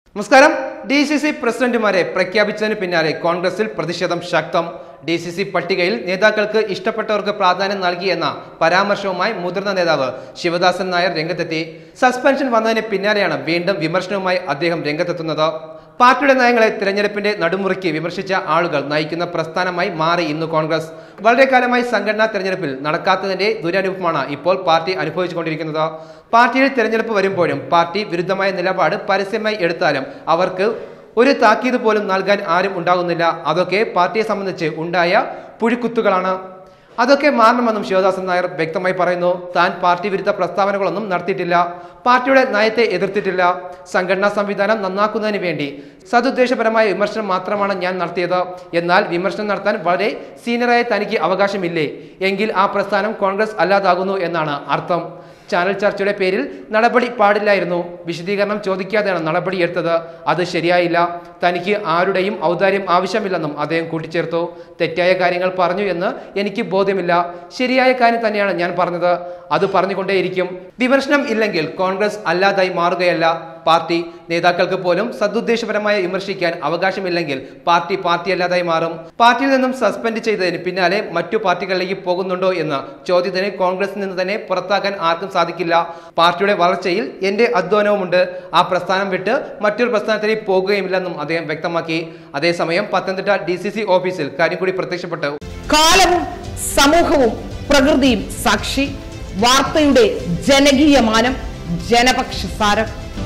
നമസ്കാരം D C C പ്രസിഡന്റുമാരെ പ്രഖ്യാപിച്ചതിന് പിന്നാലെ കോൺഗ്രസിൽ പ്രതിഷേധം ശക്തം ഡി സി സി പട്ടികയിൽ നേതാക്കൾക്ക് ഇഷ്ടപ്പെട്ടവർക്ക് പ്രാധാന്യം നൽകിയെന്ന പരാമർശവുമായി മുതിർന്ന നേതാവ് ശിവദാസൻ നായർ രംഗത്തെത്തി സസ്പെൻഷൻ വന്നതിന് പിന്നാലെയാണ് വീണ്ടും വിമർശനവുമായി അദ്ദേഹം രംഗത്തെത്തുന്നത് പാർട്ടിയുടെ നയങ്ങളെ തിരഞ്ഞെടുപ്പിന്റെ നടുമുറിക്ക് വിമർശിച്ച ആളുകൾ നയിക്കുന്ന പ്രസ്ഥാനമായി മാറി ഇന്ന് കോൺഗ്രസ് വളരെ കാലമായി സംഘടനാ തെരഞ്ഞെടുപ്പിൽ നടക്കാത്തതിന്റെ ദുരനുഭവമാണ് ഇപ്പോൾ പാർട്ടി അനുഭവിച്ചുകൊണ്ടിരിക്കുന്നത് പാർട്ടിയിൽ തെരഞ്ഞെടുപ്പ് വരുമ്പോഴും പാർട്ടി വിരുദ്ധമായ നിലപാട് പരസ്യമായി എടുത്താലും അവർക്ക് ഒരു താക്കീത് പോലും നൽകാൻ ആരും ഉണ്ടാകുന്നില്ല അതൊക്കെ പാർട്ടിയെ സംബന്ധിച്ച് ഉണ്ടായ പുഴിക്കുത്തുകളാണ് അതൊക്കെ മാറണമെന്നും ശിവദാസൻ നായർ വ്യക്തമായി പറയുന്നു താൻ പാർട്ടി വിരുദ്ധ പ്രസ്താവനകളൊന്നും നടത്തിയിട്ടില്ല പാർട്ടിയുടെ നയത്തെ എതിർത്തിട്ടില്ല സംഘടനാ സംവിധാനം നന്നാക്കുന്നതിന് വേണ്ടി സതുദ്ദേശപരമായ വിമർശനം മാത്രമാണ് ഞാൻ നടത്തിയത് എന്നാൽ വിമർശനം നടത്താൻ വളരെ സീനിയറായ തനിക്ക് അവകാശമില്ലേ എങ്കിൽ ആ പ്രസ്ഥാനം കോൺഗ്രസ് അല്ലാതാകുന്നു എന്നാണ് അർത്ഥം ചാനൽ ചർച്ചയുടെ പേരിൽ നടപടി പാടില്ലായിരുന്നു വിശദീകരണം ചോദിക്കാതെയാണ് നടപടി എടുത്തത് അത് ശരിയായില്ല തനിക്ക് ആരുടെയും ഔദാര്യം ആവശ്യമില്ലെന്നും അദ്ദേഹം കൂട്ടിച്ചേർത്തു തെറ്റായ കാര്യങ്ങൾ പറഞ്ഞു എന്ന് എനിക്ക് ബോധ്യമില്ല ശരിയായ കാര്യം തന്നെയാണ് ഞാൻ പറഞ്ഞത് അത് പറഞ്ഞുകൊണ്ടേയിരിക്കും വിമർശനം ഇല്ലെങ്കിൽ കോൺഗ്രസ് അല്ലാതായി മാറുകയല്ല പാർട്ടി നേതാക്കൾക്ക് പോലും സദുദ്ദേശപരമായി വിമർശിക്കാൻ അവകാശമില്ലെങ്കിൽ പാർട്ടി പാർട്ടി അല്ലാതായി മാറും പാർട്ടിയിൽ നിന്നും സസ്പെൻഡ് ചെയ്തതിന് പിന്നാലെ മറ്റു പാർട്ടികളിലേക്ക് പോകുന്നുണ്ടോ എന്ന ചോദ്യത്തിന് കോൺഗ്രസിൽ നിന്ന് തന്നെ പുറത്താക്കാൻ ആർക്കും സാധിക്കില്ല പാർട്ടിയുടെ വളർച്ചയിൽ എന്റെ അധ്വാനവുമുണ്ട് ആ പ്രസ്ഥാനം വിട്ട് മറ്റൊരു പ്രസ്ഥാനത്തിലേക്ക് പോകുകയുമില്ലെന്നും അദ്ദേഹം വ്യക്തമാക്കി അതേസമയം പത്തനംതിട്ട ഡി സി സി ഓഫീസിൽ കാര്യം കൂടി പ്രത്യക്ഷപ്പെട്ടു കാലവും സമൂഹവും പ്രകൃതിയും സാക്ഷി വാർത്തയുടെ ജനകീയ മാനം ജനപക്ഷസാരം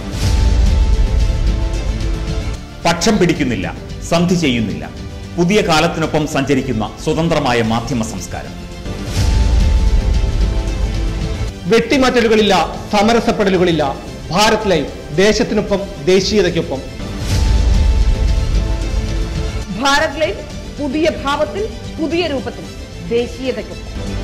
പക്ഷം പിടിക്കുന്നില്ല സന്ധി ചെയ്യുന്നില്ല പുതിയ കാലത്തിനൊപ്പം സഞ്ചരിക്കുന്ന സ്വതന്ത്രമായ മാധ്യമ സംസ്കാരം വെട്ടിമാറ്റലുകളില്ല സമരസപ്പെടലുകളില്ല ഭാരത് ലൈവ് ദേശത്തിനൊപ്പം ദേശീയതയ്ക്കൊപ്പം ഭാരത് ലൈവ് പുതിയ ഭാവത്തിൽ പുതിയ രൂപത്തിൽ ദേശീയതയ്ക്കൊപ്പം